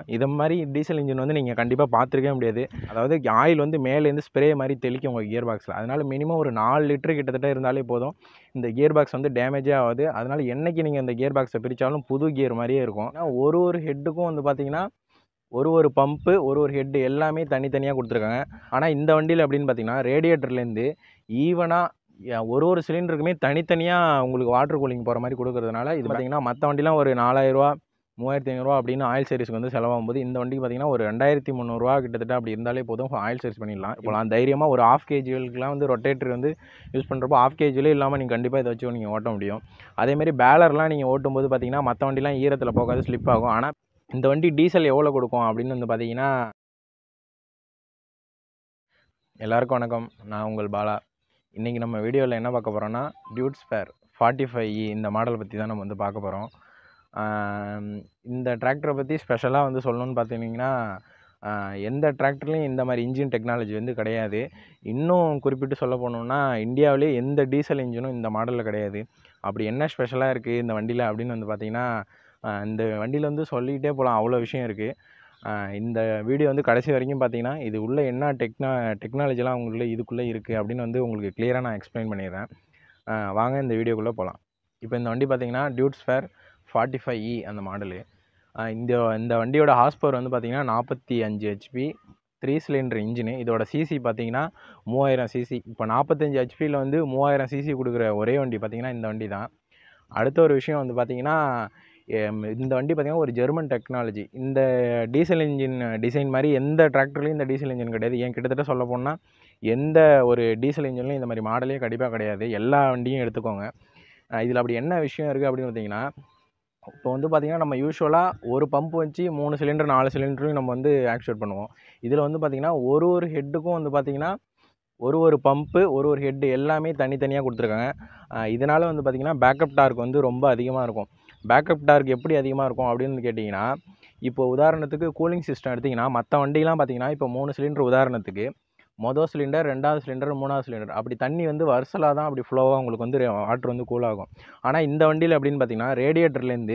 இதை மாதிரி diesel engine வந்து நீங்கள் கண்டிப்பாக பார்த்துருக்கவே முடியாது அதாவது ஆயில் வந்து மேலேருந்து ஸ்ப்ரே மாதிரி தெளிக்கும் உங்கள் கியர் பாக்ஸில் அதனால் மினிமம் ஒரு நாலு லிட்டர் கிட்டத்தட்ட இருந்தாலே போதும் இந்த கியர் பாக்ஸ் வந்து டேமேஜே ஆகாது அதனால் என்னைக்கு நீங்கள் இந்த கியர் பாக்ஸை பிரித்தாலும் புது கியர் மாதிரியே இருக்கும் ஏன்னா ஒரு ஒரு ஹெட்டுக்கும் வந்து பார்த்தீங்கன்னா ஒரு ஒரு பம்பு ஒரு ஒரு ஹெட்டு எல்லாமே தனித்தனியாக கொடுத்துருக்காங்க ஆனால் இந்த வண்டியில் அப்படின்னு பார்த்தீங்கன்னா ரேடியேட்டர்லேருந்து ஈவனாக ஒரு ஒரு சிலிண்டருக்குமே தனித்தனியாக உங்களுக்கு வாட்டர் கூலிங் போகிற மாதிரி கொடுக்கறதுனால இது பார்த்தீங்கன்னா மற்ற வண்டிலாம் ஒரு நாலாயிரரூவா மூவாயிரத்தி ஐநூறுரூவா அப்படின்னு ஆயில் சர்வீஸ்க்கு வந்து செலவாகும் போது இந்த வண்டிக்கு பார்த்தீங்கன்னா ஒரு ரெண்டாயிரத்தி முந்நூறுரூவா கிட்டத்தட்ட அப்படி இருந்தாலே போதும் ஆயில் சர்வீஸ் பண்ணிடலாம் இப்போலாம் தைரியமாக ஒரு ஆஃப் கேஜிகளுக்குலாம் வந்து ரொட்டேட்டர் வந்து யூஸ் பண்ணுறப்போ ஆஃப் கேஜிலே இல்லாமல் நீங்கள் கண்டிப்பாக இதை வச்சு நீங்கள் ஓட்ட முடியும் அதேமாரி பேலர்லாம் நீங்கள் ஓட்டும்போது பார்த்தீங்கன்னா மற்ற வண்டிலாம் ஈரத்தில் போகாது ஸ்லிப் ஆகும் ஆனால் இந்த வண்டி டீசல் எவ்வளோ கொடுக்கும் அப்படின்னு வந்து பார்த்தீங்கன்னா எல்லாருக்கும் வணக்கம் நான் உங்கள் பாலா இன்றைக்கி நம்ம வீடியோவில் என்ன பார்க்க போகிறோன்னா டியூட் ஸ்பேர் ஃபார்ட்டி ஃபைவ் இந்த மாடல் பற்றி தான் நம்ம வந்து பார்க்க போகிறோம் இந்த டிராக்டரை பற்றி ஸ்பெஷலாக வந்து சொல்லணும்னு பார்த்தீங்கன்னா ஆஹ் எந்த டிராக்டர்லையும் இந்த மாதிரி இன்ஜின் டெக்னாலஜி வந்து கிடையாது இன்னும் குறிப்பிட்டு சொல்ல போனோம்னா இந்தியாவிலே எந்த டீசல் இன்ஜினும் இந்த மாடலில் கிடையாது அப்படி என்ன ஸ்பெஷலாக இருக்குது இந்த வண்டியில் அப்படின்னு வந்து பார்த்தீங்கன்னா ஆஹ் இந்த வண்டியில் வந்து சொல்லிக்கிட்டே போகலாம் அவ்வளோ விஷயம் இருக்குது இந்த வீடியோ வந்து கடைசி வரைக்கும் பார்த்தீங்கன்னா இது உள்ள என்ன டெக்னா டெக்னாலஜிலாம் உங்களுக்குள்ள இதுக்குள்ளே இருக்குது அப்படின்னு வந்து உங்களுக்கு கிளியராக நான் எக்ஸ்பிளைன் பண்ணிடுறேன் ஆஹ் வாங்க இந்த வீடியோக்குள்ளே போகலாம் இப்போ இந்த வண்டி பார்த்தீங்கன்னா டியூட் ஸ்பேர் ஃபார்ட்டி ஃபைவ் இ அந்த மாடலு இந்த இந்த வண்டியோட ஹார்ஸ் பவர் வந்து பார்த்தீங்கன்னா நாற்பத்தி அஞ்சு ஹெச்பி த்ரீ சிலிண்டர் இன்ஜினு இதோட சிசி பார்த்தீங்கன்னா மூவாயிரம் சிசி இப்போ நாற்பத்தஞ்சு ஹெச்பியில் வந்து மூவாயிரம் சிசி கொடுக்குற ஒரே வண்டி பார்த்தீங்கன்னா இந்த வண்டி தான் அடுத்த ஒரு விஷயம் வந்து பார்த்தீங்கன்னா எம், இந்த வண்டி பார்த்தீங்கன்னா ஒரு ஜெர்மன் டெக்னாலஜி இந்த டீசல் இன்ஜின் டிசைன் மாதிரி எந்த டிராக்டர்லையும் இந்த டீசல் இன்ஜின் கிடையாது ஏன் கிட்டத்தட்ட சொல்ல போனால் எந்த ஒரு டீசல் இன்ஜின்லையும் இந்த மாதிரி மாடலே கண்டிப்பாக கிடையாது எல்லா வண்டியும் எடுத்துக்கோங்க இதில் அப்படி என்ன விஷயம் இருக்குது அப்படின்னு பார்த்தீங்கன்னா இப்போ வந்து பார்த்திங்கன்னா நம்ம யூஸ்வலாக ஒரு பம்ப் வச்சு மூணு சிலிண்டர் நாலு சிலிண்டரும் நம்ம வந்து ஆக்சுவேட் பண்ணுவோம் இதில் வந்து பார்த்திங்கன்னா ஒரு ஒரு ஹெட்டுக்கும் வந்து பார்த்திங்கன்னா ஒரு ஒரு பம்பு ஒரு ஒரு ஹெட்டு எல்லாமே தனித்தனியாக கொடுத்துருக்காங்க இதனால் வந்து பார்த்திங்கன்னா பேக்கப் டார்க் வந்து ரொம்ப அதிகமாக இருக்கும் பேக்கப் டார்க் எப்படி அதிகமாக இருக்கும் அப்படின்னு கேட்டிங்கன்னா இப்போ உதாரணத்துக்கு கூலிங் சிஸ்டம் எடுத்திங்கன்னா மற்ற வண்டிலாம் பார்த்திங்கன்னா இப்போ மூணு சிலிண்டர் உதாரணத்துக்கு மொதல் சிலிண்டர் ரெண்டாவது சிலிண்டர் மூணாவது சிலிண்டர் அப்படி தண்ணி வந்து வருசலாக தான் அப்படி ஃப்ளோவாக உங்களுக்கு வந்து வாட்டர் வந்து கூல் ஆகும் ஆனால் இந்த வண்டியில் அப்படின்னு பார்த்தீங்கன்னா ரேடியேட்டர்லேருந்து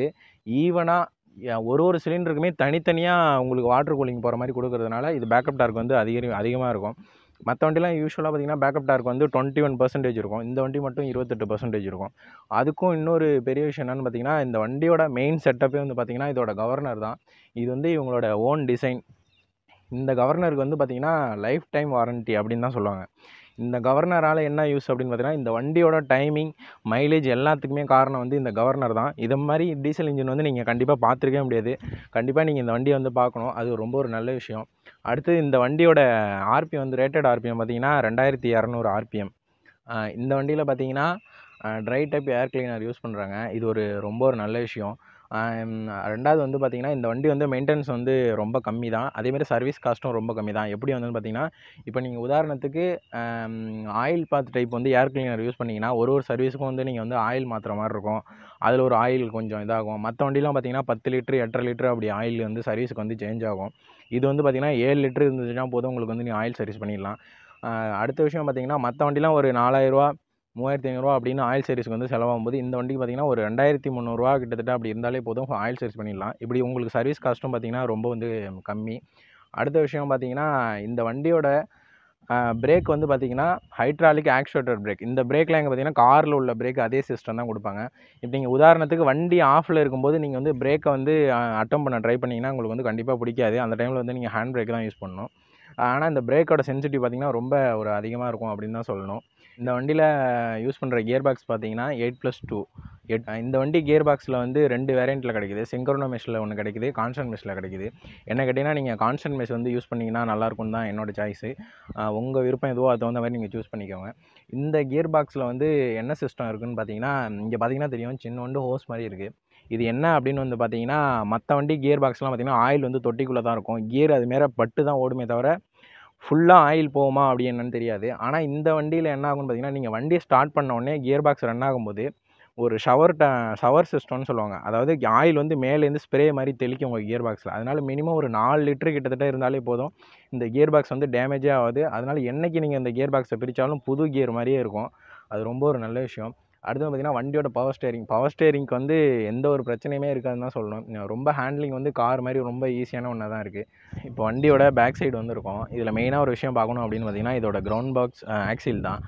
ஈவனாக ஒரு ஒரு சிலிண்டருக்குமே தனித்தனியாக உங்களுக்கு வாட்டர் கூலிங் போகிற மாதிரி கொடுக்கறதுனால இது பேக்கப் டார்க் வந்து அதிக அதிகமாக இருக்கும் மற்ற வண்டிலாம் யூஸ்வலாக பார்த்தீங்கன்னா பேக்கப் டார்க் வந்து டுவெண்ட்டி ஒன் பர்சன்டேஜ் இருக்கும் இந்த வண்டி மட்டும் இருபத்தெட்டு பர்சன்டேஜ் இருக்கும் அதுக்கும் இன்னொரு பெரிய விஷயம் என்னென்னு பார்த்தீங்கன்னா இந்த வண்டியோட மெயின் செட்டப்பே வந்து பார்த்தீங்கன்னா இதோட கவர்னர் தான் இது வந்து இவங்களோட ஓன் டிசைன் இந்த கவர்னருக்கு வந்து பார்த்தீங்கன்னா லைஃப் டைம் வாரண்ட்டி அப்படின்னு தான் சொல்லுவாங்க இந்த கவர்னரால் என்ன யூஸ் அப்படின்னு பார்த்தீங்கன்னா இந்த வண்டியோட டைமிங் மைலேஜ் எல்லாத்துக்குமே காரணம் வந்து இந்த கவர்னர் தான் இதை மாதிரி டீசல் இன்ஜின் வந்து நீங்கள் கண்டிப்பாக பார்த்துருக்கவே முடியாது கண்டிப்பாக நீங்கள் இந்த வண்டியை வந்து பார்க்கணும் அது ரொம்ப ஒரு நல்ல விஷயம் அடுத்து இந்த வண்டியோட ஆர்பிஎம் வந்து ரேட்டட் ஆர்பிஎம் பார்த்தீங்கன்னா ரெண்டாயிரத்தி இரநூறு ஆர்பிஎம் இந்த வண்டியில் பார்த்தீங்கன்னா dry type air cleaner use பண்ணுறாங்க இது ஒரு ரொம்ப ஒரு நல்ல விஷயம் ஆம், ரெண்டாவது வந்து பார்த்திங்கன்னா இந்த வண்டி வந்து மெயின்டெனன்ஸ் வந்து ரொம்ப கம்மி தான் அதேமாதிரி சர்வீஸ் காஸ்ட்டும் ரொம்ப கம்மி தான் எப்படி வந்து பார்த்தீங்கன்னா இப்போ நீங்கள் உதாரணத்துக்கு ஆயில் பாத் டைப் வந்து ஏர் கிளீனர் யூஸ் பண்ணிங்கன்னா ஒரு ஒரு சர்வீஸுக்கும் வந்து நீங்கள் வந்து ஆயில் மாற்றுற மாதிரி இருக்கும் அதில் ஒரு ஆயில் கொஞ்சம் இதாகும் மற்ற வண்டிலாம் பார்த்தீங்கன்னா பத்து லிட்டரு எட்டரை லிட்டரு அப்படி ஆயில் வந்து சர்வீஸுக்கு வந்து சேஞ்ச் ஆகும் இது வந்து பார்த்திங்கன்னா ஏழு லிட்டரு இருந்துச்சுன்னா போதும் உங்களுக்கு வந்து நீங்கள் ஆயில் சர்வீஸ் பண்ணிடலாம் ஆஹ் அடுத்த விஷயம் பார்த்தீங்கன்னா மற்ற வண்டிலாம் ஒரு நாலாயிரரூவா மூவாயிரத்தி ஐநூறுரூவா அப்படின்னு ஆயில் சர்வீஸ்க்கு வந்து செலவாகும் போது இந்த வண்டிக்கு பார்த்தீங்கன்னா ஒரு ரெண்டாயிரத்தி முந்நூறுரூவா கிட்டத்தட்ட அப்படி இருந்தாலே போதும் ஆயில் சர்வீஸ் பண்ணிடலாம் இப்படி உங்களுக்கு சர்வீஸ் காஸ்ட்டும் பார்த்தீங்கன்னா ரொம்ப வந்து கம்மி அடுத்த விஷயம் பார்த்தீங்கன்னா இந்த வண்டியோட பிரேக் வந்து பார்த்தீங்கன்னா ஹைட்ராலிக் ஆக்சுவேட்டர் பிரேக் இந்த பிரேக்கில் எங்கே பார்த்தீங்கன்னா காரில் உள்ள பிரேக் அதே சிஸ்டம் தான் கொடுப்பாங்க இப்போ நீங்கள் உதாரணத்துக்கு வண்டி ஆஃபில் இருக்கும்போது நீங்கள் வந்து பிரேக்கை வந்து அட்டம் பண்ண ட்ரை பண்ணிங்கன்னா உங்களுக்கு வந்து கண்டிப்பாக பிடிக்காது அந்த டைமில் வந்து நீங்கள் ஹேண்ட் பிரேக் தான் யூஸ் பண்ணணும் ஆனால் இந்த பிரேக்கோட சென்சிட்டிவ் பார்த்தீங்கன்னா ரொம்ப ஒரு அதிகமாக இருக்கும் அப்படின்னு தான் சொல்லணும் இந்த வண்டியில் யூஸ் பண்ணுற கியர் பாக்ஸ் பார்த்தீங்கன்னா எயிட் ப்ளஸ் டூ எட் இந்த வண்டி கியர் பாக்ஸில் வந்து ரெண்டு வேரியண்ட்டில் கிடைக்குது சிங்க்ரோனோ மெஷில் ஒன்று கிடைக்குது கான்ஸ்டன்ட் மெஷில் கிடைக்குது என்ன கேட்டிங்கன்னா நீங்கள் கான்ஸ்டன்ட் மெஷ் வந்து யூஸ் பண்ணிங்கன்னா நல்லாயிருக்கும் தான் என்னோட சாய்ஸு உங்கள் விருப்பம் எதுவோ அது தகுந்த மாதிரி நீங்கள் சூஸ் பண்ணிக்கோங்க இந்த கியர் பாக்ஸில் வந்து என்ன சிஸ்டம் இருக்குன்னு பார்த்தீங்கன்னா இங்கே பார்த்தீங்கன்னா தெரியும் சின்ன வந்து ஹோஸ் மாதிரி இருக்குது இது என்ன அப்படின்னு வந்து பார்த்தீங்கன்னா மற்ற வண்டி கியர் பாக்ஸ்லாம் பார்த்தீங்கன்னா ஆயில் வந்து தொட்டிக்குள்ளே தான் இருக்கும் கியர் அது மேலே பட்டு தான் ஓடுமே தவிர ஃபுல்லாக ஆயில் போகுமா அப்படி என்னன்னு தெரியாது ஆனால் இந்த வண்டியில் என்ன ஆகும்னு பார்த்தீங்கன்னா நீங்கள் வண்டியை ஸ்டார்ட் பண்ண உடனே கியர் பாக்ஸ் ரன் ஆகும்போது ஒரு ஷவர் ட ஷவர் சிஸ்டம்னு சொல்லுவாங்க அதாவது ஆயில் வந்து மேலேருந்து ஸ்ப்ரே மாதிரி தெளிக்கும் உங்கள் கியர் பாக்ஸில் அதனால் மினிமம் ஒரு நாலு லிட்டர் கிட்டத்தட்ட இருந்தாலே போதும் இந்த கியர் பாக்ஸ் வந்து டேமேஜே ஆகாது அதனால் என்னைக்கு நீங்கள் இந்த கியர் பாக்ஸை பிரித்தாலும் புது கியர் மாதிரியே இருக்கும் அது ரொம்ப ஒரு நல்ல விஷயம் அடுத்து பார்த்தீங்கன்னா வண்டியோட பவர் ஸ்டேரிங் பவர் ஸ்டேரிங்க்கு வந்து எந்த ஒரு பிரச்சனையுமே இருக்காதுன்னு தான் சொல்லணும் ரொம்ப ஹேண்ட்லிங் வந்து கார் மாதிரி ரொம்ப ஈஸியான ஒன்றா தான் இருக்குது இப்போ வண்டியோட பேக் சைடு வந்து இருக்கும் இதில் மெயினாக ஒரு விஷயம் பார்க்கணும் அப்படின்னு பார்த்தீங்கன்னா இதோட கிரவுண்ட் பாக்ஸ் ஆக்சில் தான்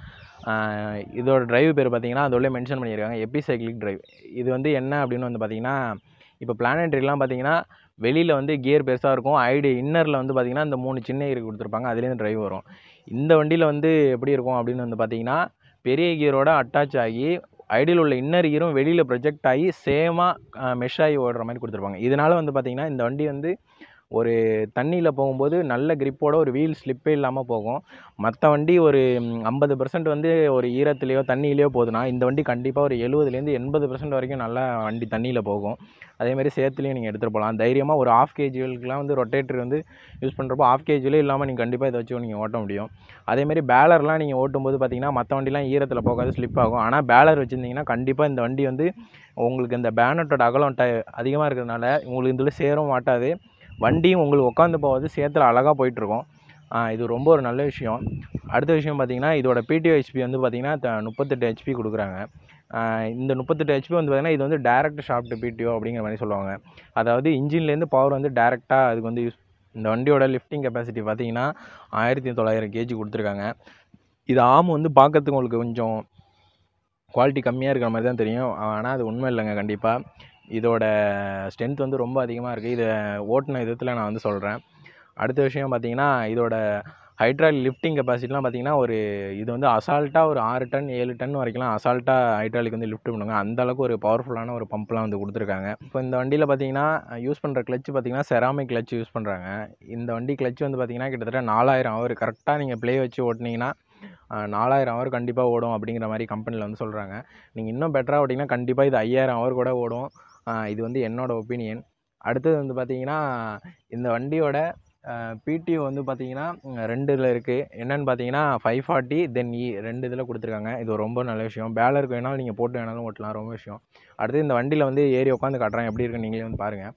ஆஹ் இதோட டிரைவ் பேர் பார்த்தீங்கன்னா அதோட மென்ஷன் பண்ணியிருக்காங்க எபி சைக்கிளிக் டிரைவ் இது வந்து என்ன அப்படின்னு வந்து பார்த்தீங்கன்னா இப்போ பிளானட்ரிலாம் பார்த்தீங்கன்னா வெளியில் வந்து கியர் பெருசாக இருக்கும் ஐடி இன்னரில் வந்து பார்த்தீங்கன்னா இந்த மூணு சின்ன கியர் கொடுத்துருப்பாங்க அதுலேருந்து டிரைவ் வரும் இந்த வண்டியில் வந்து எப்படி இருக்கும் அப்படின்னு வந்து பார்த்தீங்கன்னா பெரிய கியரோட அட்டாச் ஆகி ஐடியில் உள்ள இன்னர் கியரும் வெளியில் ப்ரொஜெக்ட் ஆகி சேமாக மெஷ் ஆகி ஓடுற மாதிரி கொடுத்துருப்பாங்க இதனால் வந்து பார்த்தீங்கன்னா இந்த வண்டி வந்து ஒரு தண்ணியில் போகும்போது நல்ல கிரிப்போட ஒரு வீல் ஸ்லிப்பே இல்லாமல் போகும் மற்ற வண்டி ஒரு ஐம்பது பர்சன்ட் வந்து ஒரு ஈரத்துலேயோ தண்ணியிலையோ போகுதுன்னா இந்த வண்டி கண்டிப்பாக ஒரு எழுபதுலேருந்து எண்பது பர்சன்ட் வரைக்கும் நல்லா வண்டி தண்ணியில் போகும் அதேமாதிரி சேத்துலேயும் நீங்கள் எடுத்துகிட்டு போகலாம் தைரியமாக ஒரு ஆஃப் கேஜிகளுக்குலாம் வந்து ரொட்டேட்டர் வந்து யூஸ் பண்ணுறப்போ ஆஃப் கேஜிலே இல்லாமல் நீங்கள் கண்டிப்பாக இதை வச்சு நீங்கள் ஓட்ட முடியும் அதேமாதிரி பேலர்லாம் நீங்கள் ஓட்டும்போது பார்த்தீங்கன்னா மற்ற வண்டிலாம் ஈரத்தில் போகாது ஸ்லிப் ஆகும் ஆனால் பேலர் வச்சுருந்தீங்கன்னா கண்டிப்பாக இந்த வண்டி வந்து உங்களுக்கு இந்த பேனட்டோட அகலம் ட அதிகமாக இருக்கிறதுனால உங்களுக்கு இதில் சேரும் மாட்டாது வண்டியும் உங்களுக்கு உட்காந்து போகாது சேத்துல அழகாக போயிட்டுருக்கும் இது ரொம்ப ஒரு நல்ல விஷயம் அடுத்த விஷயம் பார்த்தீங்கன்னா இதோட பிடிஓ ஹெச்பி வந்து பார்த்தீங்கன்னா த- முப்பத்தெட்டு ஹெச்பி கொடுக்குறாங்க ஆஹ் இந்த முப்பத்தெட்டு ஹெச்பி வந்து பார்த்தீங்கன்னா இது வந்து டேரக்ட் ஷாஃப்ட் பிடிஓ அப்படிங்கிற மாதிரி சொல்லுவாங்க அதாவது இன்ஜின்லேருந்து பவர் வந்து டேரெக்டாக அதுக்கு வந்து யூஸ் இந்த வண்டியோட லிஃப்டிங் கெப்பாசிட்டி பார்த்தீங்கன்னா ஆயிரத்தி தொள்ளாயிரம் கேஜி கொடுத்துருக்காங்க இது ஆம் வந்து பார்க்கறதுக்கு உங்களுக்கு கொஞ்சம் குவாலிட்டி கம்மியாக இருக்கிற மாதிரி தான் தெரியும் ஆனால் அது உண்மை இல்லைங்க கண்டிப்பாக இதோட ஸ்ட்ரென்த் வந்து ரொம்ப அதிகமாக இருக்குது இதை ஓட்டின விதத்தில் நான் வந்து சொல்கிறேன் அடுத்த விஷயம் பார்த்தீங்கன்னா இதோட ஹைட்ராலிக் லிஃப்டிங் கெப்பாசிட்டிலாம் பார்த்தீங்கன்னா ஒரு இது வந்து அசால்ட்டாக ஒரு ஆறு டன் ஏழு டன் வரைக்கும்லாம் அசால்ட்டாக ஹைட்ராலிக் வந்து லிஃப்ட் பண்ணுவாங்க அந்த அளவுக்கு ஒரு பவர்ஃபுல்லான ஒரு பம்ப்லாம் வந்து கொடுத்துருக்காங்க இப்போ இந்த வண்டியில் பார்த்தீங்கன்னா யூஸ் பண்ணுற கிளச் பார்த்தீங்கன்னா செராமிக் கிளச் யூஸ் பண்ணுறாங்க இந்த வண்டி கிளச் வந்து பார்த்தீங்கன்னா கிட்டத்தட்ட நாலாயிரம் ஹவர் கரெக்டாக நீங்கள் ப்ளே வச்சு ஓட்டினீங்கன்னா ஆஹ் நாலாயிரம் ஹவர் கண்டிப்பாக ஓடும் அப்படிங்கிற மாதிரி கம்பெனியில் வந்து சொல்கிறாங்க நீங்கள் இன்னும் பெட்டராக ஓட்டிங்கன்னா கண்டிப்பாக இது ஐயாயிரம் ஹவர் கூட ஓடும் ஆஹ் இது வந்து என்னோட ஒப்பீனியன் அடுத்தது வந்து பார்த்தீங்கன்னா இந்த வண்டியோட பிடிஓ வந்து பார்த்தீங்கன்னா ரெண்டு இதில் இருக்குது என்னென்னு பார்த்தீங்கன்னா ஃபைவ் ஃபார்ட்டி தென் இ ரெண்டு இதில் கொடுத்துருக்காங்க இது ஒரு ரொம்ப நல்ல விஷயம் பேலருக்கு வேணாலும் நீங்கள் போட்டு வேணாலும் ஓட்டலாம் ரொம்ப விஷயம் அடுத்து இந்த வண்டியில் வந்து ஏறி உட்காந்து காட்டுறேன் எப்படி இருக்குன்னு நீங்களே வந்து பாருங்கள்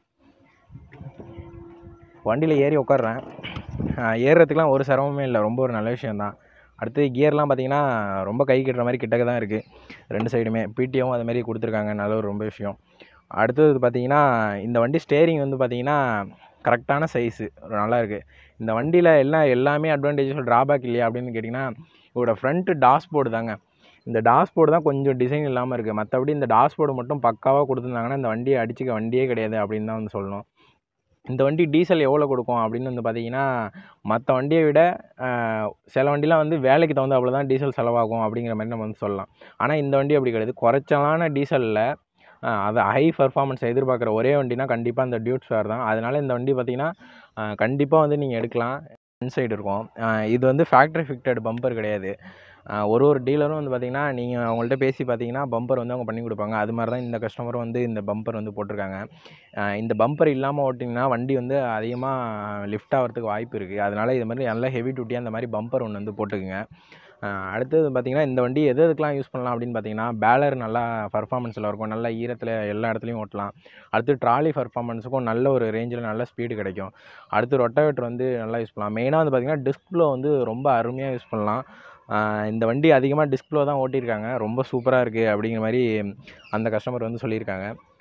வண்டியில் ஏறி உட்காடுறேன் ஏறுறதுக்குலாம் ஒரு சிரமமே இல்லை ரொம்ப ஒரு நல்ல விஷயந்தான் அடுத்து கியர்லாம் பார்த்தீங்கன்னா ரொம்ப கை கட்டுற மாதிரி கிட்டக்க தான் இருக்குது ரெண்டு சைடுமே பிடிஓவும் அது மாதிரி கொடுத்துருக்காங்க நல்ல ஒரு ரொம்ப விஷயம் அடுத்தது பார்த்தீங்கன்னா இந்த வண்டி ஸ்டேரிங் வந்து பார்த்தீங்கன்னா கரெக்டான சைஸு நல்லா இருக்குது இந்த வண்டியில் எல்லாம் எல்லாமே அட்வான்டேஜஸ் ட்ராபேக் இல்லையா அப்படின்னு கேட்டிங்கன்னா இதோட ஃப்ரண்ட்டு டாஷ்போர்டு தாங்க இந்த டாஷ்போர்டு தான் கொஞ்சம் டிசைன் இல்லாமல் இருக்குது மற்றபடி இந்த டாஷ்போர்டு மட்டும் பக்காவாக கொடுத்துருந்தாங்கன்னா இந்த வண்டியை அடிச்சுக்க வண்டியே கிடையாது அப்படின்னு தான் வந்து சொல்லணும் இந்த வண்டி டீசல் எவ்வளோ கொடுக்கும் அப்படின்னு வந்து பார்த்தீங்கன்னா மற்ற வண்டியை விட ஆஹ், சில வண்டிலாம் வந்து வேலைக்கு தகுந்தாப்புல தான் டீசல் செலவாகும் அப்படிங்கிற மாதிரி நம்ம வந்து சொல்லலாம் ஆனால் இந்த வண்டி அப்படி கிடையாது குறைச்சலான டீசலில் அது ஹை பர்ஃபார்மன்ஸ் எதிர்பார்க்குற ஒரே வண்டினா கண்டிப்பாக இந்த டியூட் ஸ்பேர் தான் அதனால இந்த வண்டி பார்த்தீங்கன்னா கண்டிப்பாக வந்து நீங்கள் எடுக்கலாம் ஃப்ரண்ட் சைடு இருக்கும் ஆஹ் இது வந்து ஃபேக்ட்ரி ஃபிக்டட் பம்பர் கிடையாது ஆஹ் ஒரு ஒரு டீலரும் வந்து பார்த்தீங்கன்னா நீங்கள் அவங்கள்ட்ட பேசி பார்த்தீங்கன்னா பம்பர் வந்து அவங்க பண்ணி கொடுப்பாங்க அது மாதிரி தான் இந்த கஸ்டமரும் வந்து இந்த பம்பர் வந்து போட்டிருக்காங்க ஆஹ் இந்த பம்பர் இல்லாமல் ஓட்டிங்கன்னா வண்டி வந்து அதிகமாக லிஃப்ட் ஆகிறதுக்கு வாய்ப்பு இருக்குது அதனால இது மாதிரி நல்லா ஹெவி டியூட்டியாக அந்த மாதிரி பம்பர் ஒன்று வந்து போட்டுக்குங்க ஆஹ் அடுத்தது பார்த்தீங்கன்னா இந்த வண்டி எது எதுக்கெலாம் யூஸ் பண்ணலாம் அப்படின்னு பார்த்தீங்கன்னா பேலர் நல்லா பர்ஃபார்மன்ஸில் இருக்கும் நல்லா ஈரத்தில் எல்லா இடத்துலையும் ஓட்டலாம் அடுத்து ட்ராலி பர்ஃபார்மன்ஸுக்கும் நல்ல ஒரு ரேஞ்சில் நல்ல ஸ்பீடு கிடைக்கும் அடுத்து ரொட்டவேட்டர் வந்து நல்லா யூஸ் பண்ணலாம் மெயினாக வந்து பார்த்தீங்கன்னா டிஸ்பிளோ வந்து ரொம்ப அருமையாக யூஸ் பண்ணலாம் ஆஹ் இந்த வண்டி அதிகமாக டிஸ்பிளோ தான் ஓட்டியிருக்காங்க ரொம்ப சூப்பராக இருக்குது அப்படிங்கிற மாதிரி அந்த கஸ்டமர் வந்து சொல்லியிருக்காங்க